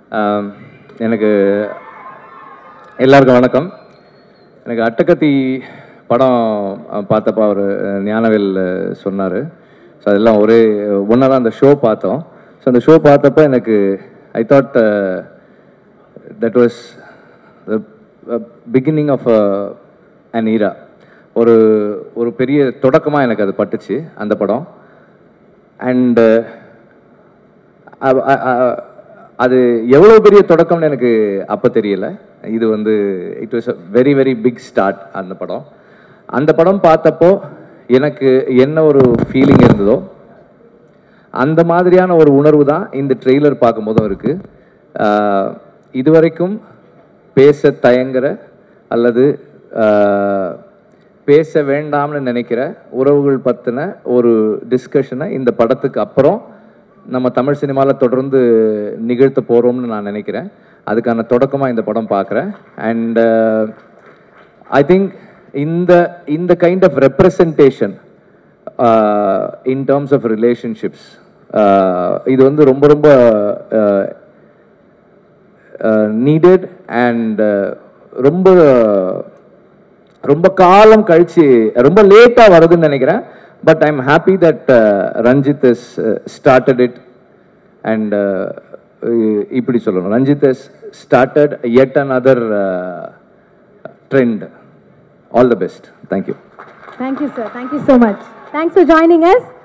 ஆம், எனக்கு எல்லாருக்கும் வணக்கம் எனக்கு அட்டகத்தி படம் அஹ், பார்த்தப்ப அவர் ஞானவேல் சொன்னார் ஸோ அதெல்லாம் ஒரே ஒன்றா தான் அந்த ஷோ பார்த்தோம் ஸோ அந்த ஷோ பார்த்தப்ப எனக்கு I thought that was beginning of an era ஒரு ஒரு பெரிய தொடக்கமாக எனக்கு அது பட்டுச்சு அந்த படம் அண்டு அது எவ்வளோ பெரிய தொடக்கம்னு எனக்கு அப்போ தெரியல இது வந்து it was a very very big start அந்த படம் அந்த படம் பார்த்தப்போ எனக்கு என்ன ஒரு ஃபீலிங் இருந்ததோ அந்த மாதிரியான ஒரு உணர்வு தான் இந்த ட்ரெய்லர் பார்க்கும்போதும் இருக்கு ஆஹ் இதுவரைக்கும் பேச தயங்குற அல்லது ஆஹ் பேச வேண்டாம்னு நினைக்கிற உறவுகள் பற்றின ஒரு டிஸ்கஷனை இந்த படத்துக்கு அப்புறம் நம்ம தமிழ் சினிமாவில் தொடர்ந்து நிகழ்த்த போகிறோம்னு நான் நினைக்கிறேன் அதுக்கான தொடக்கமாக இந்த படம் பார்க்குறேன் அண்ட் ஐ திங்க் இந்த இந்த kind of representation in terms of relationships இது வந்து ரொம்ப ரொம்ப நீடட் அண்ட் ரொம்ப ரொம்ப காலம் கழிச்சு ரொம்ப லேட்டாக வருதுன்னு நினைக்கிறேன் but I am happy that Ranjith is started it and இப்படி சொல்லணும் Ranjith is started at another trend all the best thank you Thank you, sir. Thank you so much. Thanks for joining us.